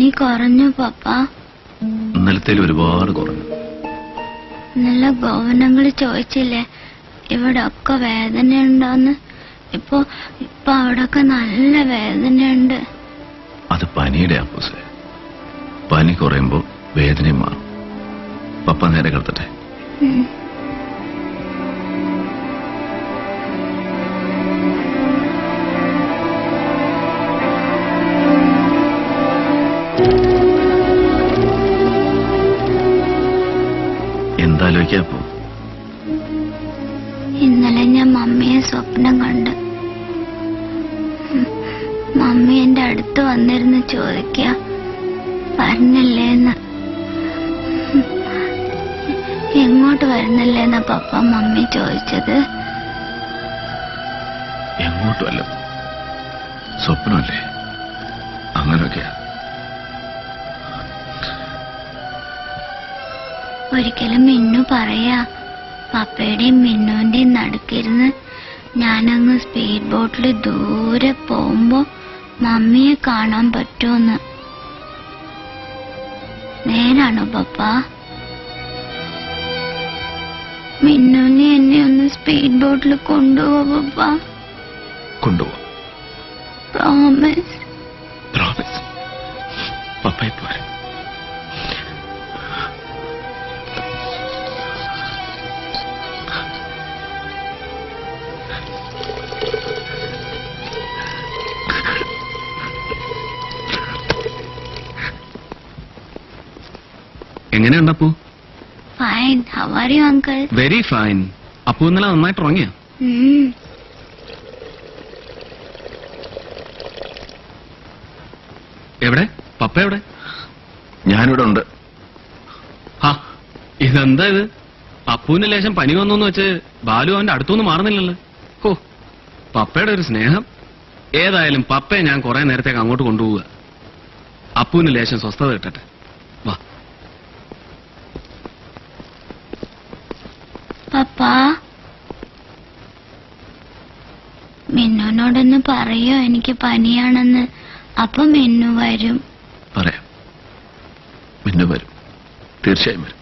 പനി കുറഞ്ഞു പപ്പ ഇന്നലത്തേൽ ഒരുപാട് കുറഞ്ഞു നല്ല ഗോവനങ്ങൾ ചോദിച്ചില്ലേ ഇവിടെ ഒക്കെ വേദനയുണ്ടോന്ന് ഇപ്പൊ ഇപ്പൊ അവിടൊക്കെ നല്ല വേദനയുണ്ട് അത് പനിയുടെ അപ്പൂസെ പനി കുറയുമ്പോ വേദനയും മാറും പപ്പ നേരെ കിടത്തട്ടെ ഉം. എന്താലോചിക്കാ അപ്പൂ ഇന്നലെ ഞാൻ മമ്മിയെ സ്വപ്നം കണ്ട് ഉം. മമ്മി എന്റെ അടുത്ത് വന്നിരുന്ന് ചോദിക്ക വരണില്ലേന്ന് ഉം. എങ്ങോട്ട് വരുന്നില്ലേന്ന പപ്പ മമ്മി ചോദിച്ചത് എങ്ങോട്ടുമല്ല സ്വപ്നമല്ലേ അങ്ങനെയൊക്കെയാ ഒരിക്കലും മിന്നു പറയാ പപ്പയുടെയും മിന്നുവിന്റെയും നടുക്കിരുന്ന് ഞാനങ്ങ് സ്പീഡ് ബോട്ടിൽ ദൂരെ പോകുമ്പോ മമ്മിയെ കാണാൻ പറ്റുമെന്ന് നേരാണോ പപ്പ മിന്നുവിനെ എന്നെ ഒന്ന് സ്പീഡ് ബോട്ടിൽ കൊണ്ടുപോവാ പപ്പ കൊണ്ടുപോവാം പ്രോമിസ് പ്രോമിസ് പപ്പയെ പോലെ എങ്ങനെയുണ്ട് Appu fine how are uncle very fine Appu ഇന്നലെ നന്നായിട്ട് ഉറങ്ങിയ എവിടെ പപ്പ എവിടെ ഞാനിവിടെ ഉണ്ട് ഹാ ഇതെന്താ ഇത് അപ്പുവിന് ലേശം പനി വന്നു വെച്ച് ബാലു അവന്റെ അടുത്തൊന്നും മാറുന്നില്ലല്ലോ ഹോ പപ്പയുടെ ഒരു സ്നേഹം ഏതായാലും പപ്പയെ ഞാൻ കുറെ നേരത്തേക്ക് അങ്ങോട്ട് കൊണ്ടുപോവുക അപ്പുവിന് ലേശം സ്വസ്ഥത കിട്ടട്ടെ വാ പപ്പ മിന്നുനോടൊന്ന് പറയോ എനിക്ക് പനിയാണെന്ന് അപ്പൊ മിന്നു വരും പറയാം പിന്നെ വരും തീർച്ചയായും വരും